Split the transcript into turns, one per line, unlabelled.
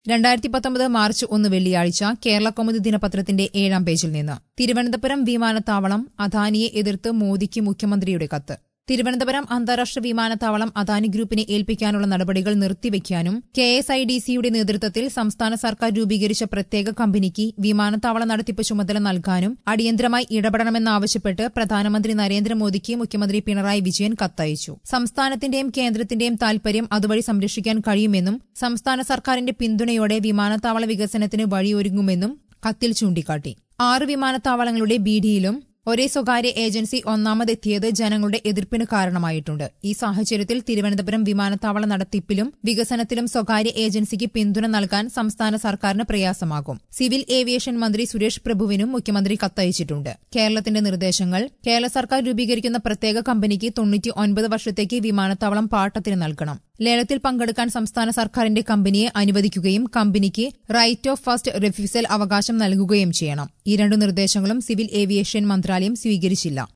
രണ്ടായിരത്തി പത്തൊമ്പത് മാർച്ച് ഒന്ന് വെള്ളിയാഴ്ച കേരള കൗമുദി ദിനപത്രത്തിന്റെ ഏഴാം പേജിൽ നിന്ന് തിരുവനന്തപുരം വിമാനത്താവളം അദാനിയെ എതിർത്ത് മോദിക്ക് മുഖ്യമന്ത്രിയുടെ കത്ത് തിരുവനന്തപുരം അന്താരാഷ്ട്ര വിമാനത്താവളം അദാനി ഗ്രൂപ്പിനെ ഏൽപ്പിക്കാനുള്ള നടപടികൾ നിർത്തിവെക്കാനും കെ എസ് ഐ ഡി സിയുടെ നേതൃത്വത്തിൽ സംസ്ഥാന സർക്കാർ രൂപീകരിച്ച പ്രത്യേക കമ്പനിക്ക് വിമാനത്താവള നടത്തിപ്പ് ചുമതല നൽകാനും അടിയന്തരമായി ഇടപെടണമെന്നാവശ്യപ്പെട്ട് പ്രധാനമന്ത്രി നരേന്ദ്രമോദിക്ക് മുഖ്യമന്ത്രി പിണറായി വിജയൻ കത്തയച്ചു സംസ്ഥാനത്തിന്റെയും കേന്ദ്രത്തിന്റെയും താൽപര്യം അതുവഴി സംരക്ഷിക്കാൻ കഴിയുമെന്നും സംസ്ഥാന സർക്കാരിന്റെ പിന്തുണയോടെ വിമാനത്താവള വികസനത്തിന് വഴിയൊരുങ്ങുമെന്നും കത്തിൽ ചൂണ്ടിക്കാട്ടി ആറ് വിമാനത്താവളങ്ങളുടെ ബിഡിയിലും ഒരേ സ്വകാര്യ ഏജൻസി ഒന്നാമതെത്തിയത് ജനങ്ങളുടെ എതിർപ്പിന് കാരണമായിട്ടുണ്ട് ഈ സാഹചര്യത്തിൽ തിരുവനന്തപുരം വിമാനത്താവള നടത്തിപ്പിലും വികസനത്തിലും സ്വകാര്യ ഏജൻസിക്ക് പിന്തുണ നൽകാൻ സംസ്ഥാന സർക്കാരിന് പ്രയാസമാകും സിവിൽ ഏവിയേഷൻ മന്ത്രി സുരേഷ് പ്രഭുവിനും മുഖ്യമന്ത്രി കത്തയച്ചിട്ടുണ്ട് കേരളത്തിന്റെ നിർദ്ദേശങ്ങൾ കേരള സർക്കാർ രൂപീകരിക്കുന്ന പ്രത്യേക കമ്പനിക്ക് തൊണ്ണൂറ്റി ഒൻപത് വർഷത്തേക്ക് വിമാനത്താവളം പാട്ടത്തിന് നൽകണം ലേലത്തിൽ പങ്കെടുക്കാൻ സംസ്ഥാന സർക്കാരിന്റെ കമ്പനിയെ അനുവദിക്കുകയും കമ്പനിക്ക് റൈറ്റ് ഓഫ് ഫസ്റ്റ് റിഫ്യൂസൽ അവകാശം നൽകുകയും ചെയ്യണം ഈ രണ്ടു നിർദ്ദേശങ്ങളും സിവിൽ ഏവിയേഷൻ മന്ത്രാലയം സ്വീകരിച്ചില്ല